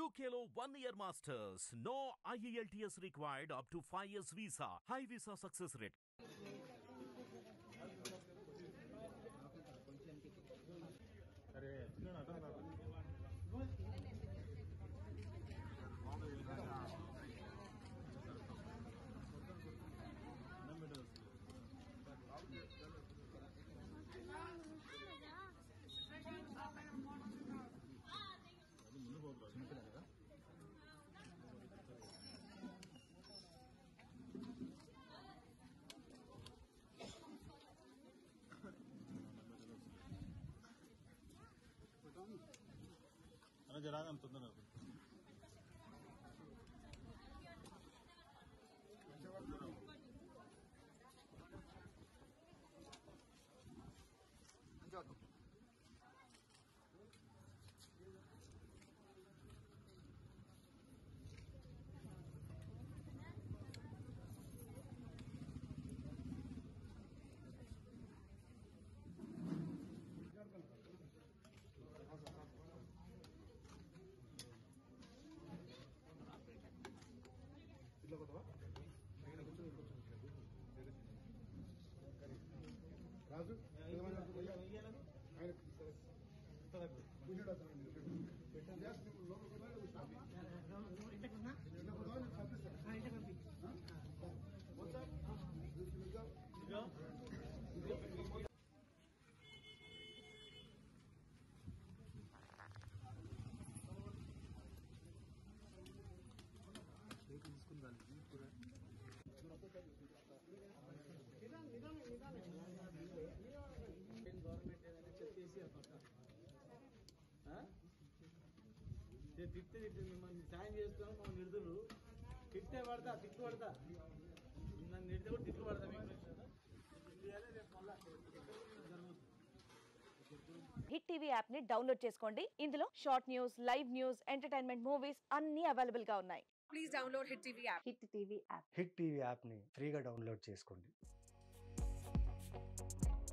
UKLO one year masters. No IELTS required up to 5 years visa. High visa success rate. అరే ఎట్లా అర్థం కాదు అన్నం పెట్టదు అది ముందు పోతున్నారు చిన్నపిల్ల కదా అలా జరాగం తొందరగా రాజు ఆయన కూర్చోడు అతను పెట్టండి ఇప్పుడు లోపల కూడా నువ్వు స్టాప్ చేయి. ఇంట్లో కూడా నేను పంపిస్తాను. మొత్తం? ఇదిగో. గవర్నమెంట్ ఏదైనా చెప్పేసి నేను తిట్టి తిట్టి మిమ్మల్ని సాయం చేస్తాను మమ్మల్ని నిడుదురు తిట్టే పడతా తిట్టు పడతా నన్ను నిడితే కూడా తిట్లు పడతా మీకు ఇవాళ రేపు మళ్ళా జరుగుతుంది హిట్ టీవీ యాప్ ని డౌన్లోడ్ చేసుకోండి ఇందులో short news live news entertainment movies అన్ని అవైలబుల్ గా ఉన్నాయి Hit TV app Hit TV యాప్ని ఫ్రీగా డౌన్లోడ్ చేసుకోండి